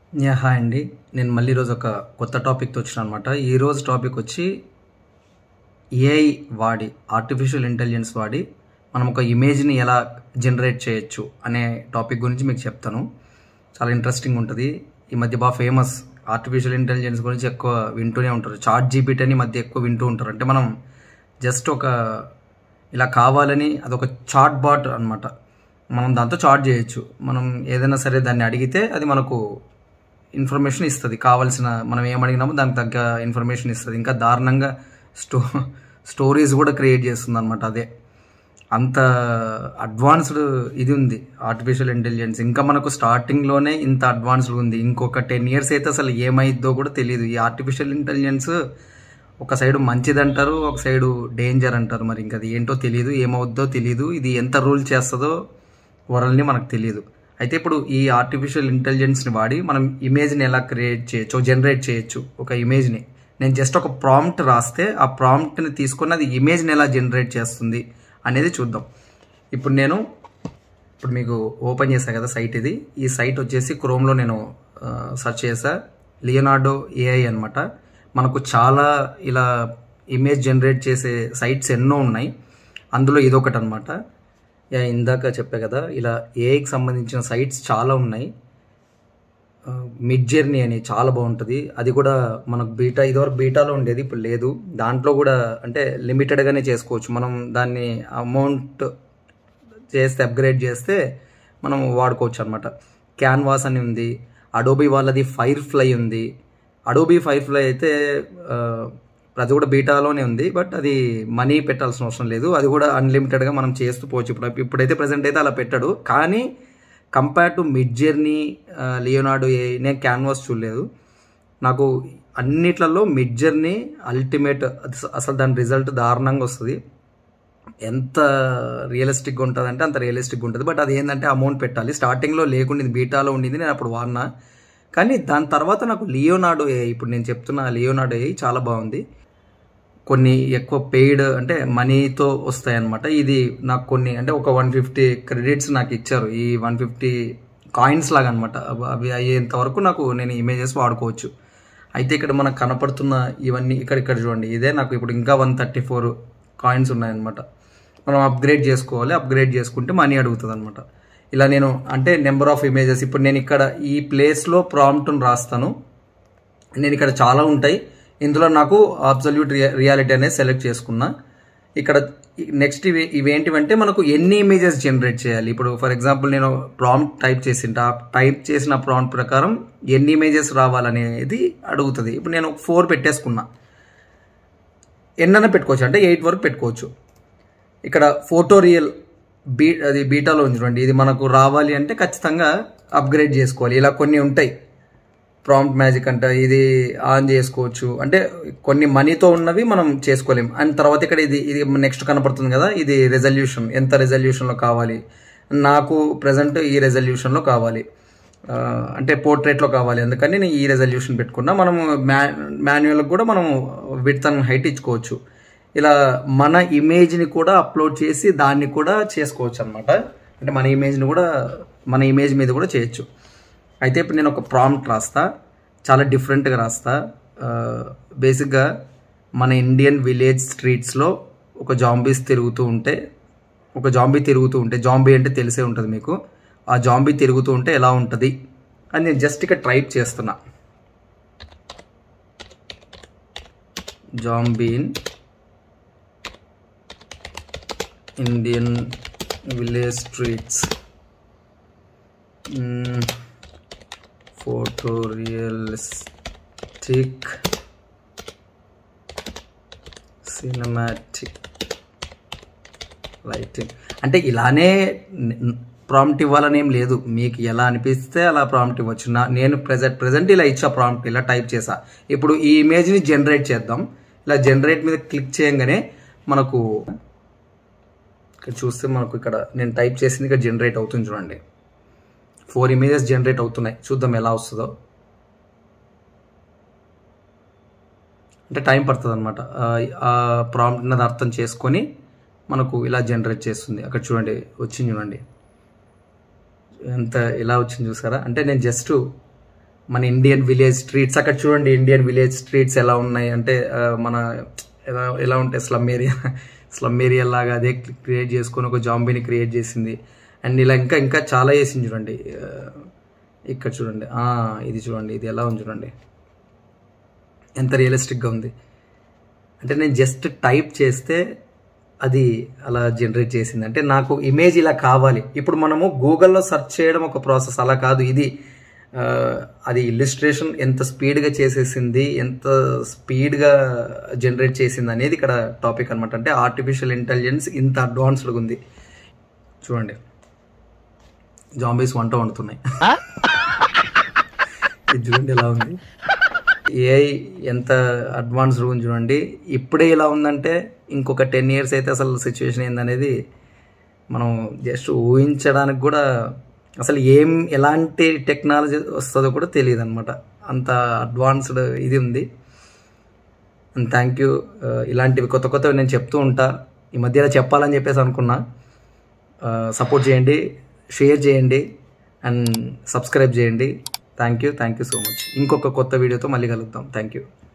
yeah hi అండి నేను మళ్ళీ ఈరోజు ఒక కొత్త టాపిక్తో వచ్చిన అనమాట ఈరోజు టాపిక్ వచ్చి ఏఐ వాడి ఆర్టిఫిషియల్ ఇంటెలిజెన్స్ వాడి మనం ఒక ఇమేజ్ని ఎలా జనరేట్ చేయొచ్చు అనే టాపిక్ గురించి మీకు చెప్తాను చాలా ఇంట్రెస్టింగ్ ఉంటుంది ఈ మధ్య బాగా ఫేమస్ ఆర్టిఫిషియల్ ఇంటెలిజెన్స్ గురించి ఎక్కువ వింటూనే ఉంటారు చార్ట్ జీపీటీ అని ఈ మధ్య ఎక్కువ వింటూ ఉంటారు అంటే మనం జస్ట్ ఒక ఇలా కావాలని అదొక చాట్ బాట్ అనమాట మనం దాంతో చాట్ చేయొచ్చు మనం ఏదైనా సరే దాన్ని అడిగితే అది మనకు ఇన్ఫర్మేషన్ ఇస్తుంది కావాల్సిన మనం ఏం అడిగినామో దానికి తగ్గ ఇన్ఫర్మేషన్ ఇస్తుంది ఇంకా దారుణంగా స్టో స్టోరీస్ కూడా క్రియేట్ చేస్తుంది అనమాట అదే అంత అడ్వాన్స్డ్ ఇది ఉంది ఆర్టిఫిషియల్ ఇంటెలిజెన్స్ ఇంకా మనకు స్టార్టింగ్లోనే ఇంత అడ్వాన్స్డ్ ఉంది ఇంకొక టెన్ ఇయర్స్ అయితే అసలు ఏమైద్దో కూడా తెలియదు ఈ ఆర్టిఫిషియల్ ఇంటెలిజెన్స్ ఒక సైడ్ మంచిది అంటారు ఒక సైడు డేంజర్ అంటారు మరి ఇంకా అది ఏంటో తెలియదు ఏమవుద్దో తెలియదు ఇది ఎంత రూల్ చేస్తుందో వరల్ని మనకు తెలియదు అయితే ఇప్పుడు ఈ ఆర్టిఫిషియల్ ఇంటెలిజెన్స్ని వాడి మనం ఇమేజ్ని ఎలా క్రియేట్ చేయొచ్చు జనరేట్ చేయొచ్చు ఒక ఇమేజ్ని నేను జస్ట్ ఒక ప్రాంప్ట్ రాస్తే ఆ ప్రాంప్ట్ని తీసుకుని అది ఇమేజ్ని ఎలా జనరేట్ చేస్తుంది అనేది చూద్దాం ఇప్పుడు నేను ఇప్పుడు మీకు ఓపెన్ చేశా కదా సైట్ ఇది ఈ సైట్ వచ్చేసి క్రోమ్లో నేను సెర్చ్ చేసా లియోనార్డో ఏఐ అనమాట మనకు చాలా ఇలా ఇమేజ్ జనరేట్ చేసే సైట్స్ ఎన్నో ఉన్నాయి అందులో ఇదొకటి అనమాట యా ఇందాక చెప్పా కదా ఇలా ఏఐకి సంబంధించిన సైట్స్ చాలా ఉన్నాయి మిడ్ జర్నీ అని చాలా బాగుంటుంది అది కూడా మనకు బీటా ఇదివరకు బీటాలో ఉండేది ఇప్పుడు లేదు దాంట్లో కూడా అంటే లిమిటెడ్గానే చేసుకోవచ్చు మనం దాన్ని అమౌంట్ చేస్తే అప్గ్రేడ్ చేస్తే మనం వాడుకోవచ్చు అనమాట క్యాన్వాస్ అని ఉంది అడోబీ వాళ్ళది ఫైర్ ఫ్లై ఉంది అడోబీ ఫైర్ ఫ్లై అయితే అది కూడా బీటాలోనే ఉంది బట్ అది మనీ పెట్టాల్సిన అవసరం లేదు అది కూడా అన్లిమిటెడ్గా మనం చేస్తూ పోవచ్చు ఇప్పుడు ఇప్పుడైతే ప్రజెంట్ అయితే అలా పెట్టాడు కానీ compare to Midjourney Leonardo ఏ నేను క్యాన్వాస్ చూడలేదు నాకు అన్నిట్లలో మిడ్ జర్నీ అల్టిమేట్ అసలు దాని రిజల్ట్ దారుణంగా వస్తుంది ఎంత రియలిస్టిక్గా ఉంటుంది అంటే అంత రియలిస్టిక్గా ఉంటుంది బట్ అది ఏంటంటే అమౌంట్ పెట్టాలి స్టార్టింగ్లో లేకుండింది బీటాలో ఉండింది నేను అప్పుడు వాడినా కానీ దాని తర్వాత నాకు లియోనార్డో ఏ ఇప్పుడు నేను చెప్తున్న లియోనార్డో ఏ చాలా బాగుంది కొన్ని ఎక్కువ పెయిడ్ అంటే మనీతో వస్తాయి అనమాట ఇది నాకు కొన్ని అంటే ఒక వన్ ఫిఫ్టీ క్రెడిట్స్ నాకు ఇచ్చారు ఈ వన్ ఫిఫ్టీ కాయిన్స్ లాగా అనమాట అవి అయ్యేంత వరకు నాకు నేను ఇమేజెస్ వాడుకోవచ్చు అయితే ఇక్కడ మనకు కనపడుతున్న ఇవన్నీ ఇక్కడ ఇక్కడ చూడండి ఇదే నాకు ఇప్పుడు ఇంకా వన్ థర్టీ ఫోర్ కాయిన్స్ ఉన్నాయన్నమాట మనం అప్గ్రేడ్ చేసుకోవాలి అప్గ్రేడ్ చేసుకుంటే మనీ అడుగుతుంది అనమాట ఇలా నేను అంటే నెంబర్ ఆఫ్ ఇమేజెస్ ఇప్పుడు నేను ఇక్కడ ఈ ప్లేస్లో ప్రాంప్ట్ని రాస్తాను నేను ఇక్కడ చాలా ఉంటాయి ఇందులో నాకు అబ్సల్యూట్ రియాలిటీ అనేది సెలెక్ట్ చేసుకున్నా ఇక్కడ నెక్స్ట్ ఇవి ఇవేంటివంటే మనకు ఎన్ని ఇమేజెస్ జనరేట్ చేయాలి ఇప్పుడు ఫర్ ఎగ్జాంపుల్ నేను ప్రాంప్ట్ టైప్ చేసింట టైప్ చేసిన ప్రాంప్ట్ ప్రకారం ఎన్ని ఇమేజెస్ రావాలనేది అడుగుతుంది ఇప్పుడు నేను ఫోర్ పెట్టేసుకున్నా ఎన్నైనా పెట్టుకోవచ్చు అంటే ఎయిట్ వరకు పెట్టుకోవచ్చు ఇక్కడ ఫోటో రియల్ బీ అది బీటాలో ఉంది చూడండి ఇది మనకు రావాలి అంటే ఖచ్చితంగా అప్గ్రేడ్ చేసుకోవాలి ఇలా కొన్ని ఉంటాయి ప్రాంప్ట్ మ్యాజిక్ అంట ఇది ఆన్ చేసుకోవచ్చు అంటే కొన్ని మనీతో ఉన్నవి మనం చేసుకోలేం అండ్ తర్వాత ఇక్కడ ఇది ఇది నెక్స్ట్ కనపడుతుంది కదా ఇది రెజల్యూషన్ ఎంత రెజల్యూషన్లో కావాలి నాకు ప్రజెంట్ ఈ రెజల్యూషన్లో కావాలి అంటే పోర్ట్రేట్లో కావాలి అందుకని నేను ఈ రెజల్యూషన్ పెట్టుకున్నా మనము మ్యా మాన్యువల్కి కూడా మనం విత్ అండ్ హైట్ ఇచ్చుకోవచ్చు ఇలా మన ఇమేజ్ని కూడా అప్లోడ్ చేసి దాన్ని కూడా చేసుకోవచ్చు అనమాట అంటే మన ఇమేజ్ని కూడా మన ఇమేజ్ మీద కూడా చేయొచ్చు అయితే ఇప్పుడు నేను ఒక ప్రాంప్ట్ రాస్తా చాలా డిఫరెంట్గా రాస్తా బేసిక్గా మన ఇండియన్ విలేజ్ స్ట్రీట్స్లో ఒక జాంబీస్ తిరుగుతూ ఉంటే ఒక జాంబీ తిరుగుతూ ఉంటే జాంబీ అంటే తెలిసే ఉంటుంది మీకు ఆ జాంబీ తిరుగుతూ ఉంటే ఎలా ఉంటుంది అని నేను జస్ట్ ఇక్కడ టైప్ చేస్తున్నా zombie in Indian village streets photo realistic cinematic lighting అంటే ఇలానే ప్రాంప్ట్ ఇవ్వాలని ఏం లేదు మీకు ఎలా అనిపిస్తే అలా ప్రాంప్ట్ ఇవ్వచ్చు నా నేను ప్రజెంట్ ప్రజెంట్ ఇలా ఇచ్చా ప్రాంప్ట్ ఇలా టైప్ చేసా ఇప్పుడు ఈ ఇమేజ్ని జనరేట్ చేద్దాం ఇలా జనరేట్ మీద క్లిక్ చేయగానే మనకు ఇక్కడ చూస్తే మనకు ఇక్కడ నేను టైప్ చేసింది ఇక్కడ జనరేట్ అవుతుంది చూడండి ఫోర్ ఇమేజెస్ జనరేట్ అవుతున్నాయి చూద్దాం ఎలా వస్తుందో అంటే టైం పడుతుంది అనమాట ఆ ప్రాంప్ట్ అన్నది అర్థం చేసుకొని మనకు ఇలా జనరేట్ చేస్తుంది అక్కడ చూడండి వచ్చింది చూడండి ఎంత ఎలా వచ్చింది చూసారా అంటే నేను జస్ట్ మన ఇండియన్ విలేజ్ స్ట్రీట్స్ అక్కడ చూడండి ఇండియన్ విలేజ్ స్ట్రీట్స్ ఎలా ఉన్నాయి అంటే ఆ, మన ఎలా ఎలా ఉంటాయి స్లమ్ ఏరియా స్లమ్ ఏరియా లాగా అదే క్రియేట్ చేసుకొని ఒక జాంబీని క్రియేట్ చేసింది అండ్ ఇలా ఇంకా ఇంకా చాలా చేసింది చూడండి ఆ, ఇక్కడ చూడండి ఆ, ఇది చూడండి ఇది ఎలా ఉంది చూడండి ఎంత రియలిస్టిక్గా ఉంది అంటే నేను జస్ట్ టైప్ చేస్తే అది అలా జనరేట్ చేసింది అంటే నాకు ఇమేజ్ ఇలా కావాలి ఇప్పుడు మనము గూగుల్లో సెర్చ్ చేయడం ఒక ప్రాసెస్ అలా కాదు ఇది ఆ, అది ఇల్లుస్ట్రేషన్ ఎంత స్పీడ్గా చేసేసింది ఎంత స్పీడ్గా జనరేట్ చేసింది అనేది ఇక్కడ టాపిక్ అనమాట అంటే ఆర్టిఫిషియల్ ఇంటెలిజెన్స్ ఇంత అడ్వాన్స్డ్గా ఉంది చూడండి జాంబీస్ వంట వండుతున్నాయి ఇది చూడండి ఎలా ఉంది ఏఐ ఎంత అడ్వాన్స్డ్ ఉంది చూడండి ఇప్పుడే ఇలా ఉందంటే ఇంకొక టెన్ ఇయర్స్ అయితే అసలు సిచ్యువేషన్ ఏందనేది మనం జస్ట్ ఊహించడానికి కూడా అసలు ఏం ఎలాంటి టెక్నాలజీ వస్తుందో కూడా తెలియదు అనమాట అంత అడ్వాన్స్డ్ ఇది ఉంది అండ్ థ్యాంక్ యూ ఇలాంటివి కొత్త కొత్తవి నేను చెప్తూ ఉంటా ఈ మధ్యలో చెప్పాలని చెప్పేసి అనుకున్నా సపోర్ట్ చేయండి షేర్ చేయండి అండ్ సబ్స్క్రైబ్ చేయండి thank you thank you so much ఇంకొక కొత్త వీడియోతో మళ్ళీ కలుద్దాం థ్యాంక్ యూ